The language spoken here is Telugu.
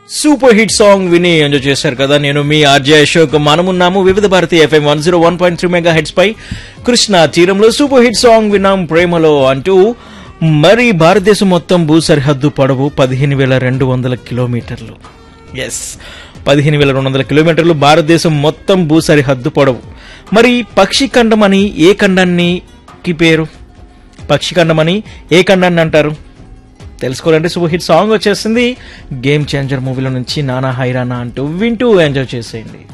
సూపర్ హిట్ సాంగ్ విని ఎంజాయ్ చేశారు కదా నేను మీ ఆర్జే అశోక్ మనమున్నాము Vividh Bharati FM one zero one point three mega hertz పై కృష్ణ తీరంలో సూపర్ హిట్ సాంగ్ విన్నాం ప్రేమలో అంటూ మరి భారతదేశం మొత్తం భూ సరిహద్దు పొడవు పదిహేను వేల రెండు వందల కిలోమీటర్లు ఎస్ పదిహేను వేల రెండు వందల కిలోమీటర్లు భారతదేశం మొత్తం భూ సరిహద్దు పొడవు మరి పక్షి ఖండం అని ఏ ఖండానికి పేరు పక్షి ఖండం అని ఏ ఖండాన్ని అంటారు తెలుసుకోవాలంటే సూపర్ హిట్ సాంగ్ వచ్చేసింది గేమ్ చేంజర్ మూవీలో నుంచి నానా హైరానా అంటూ వింటూ ఎంజాయ్ చేసేయండి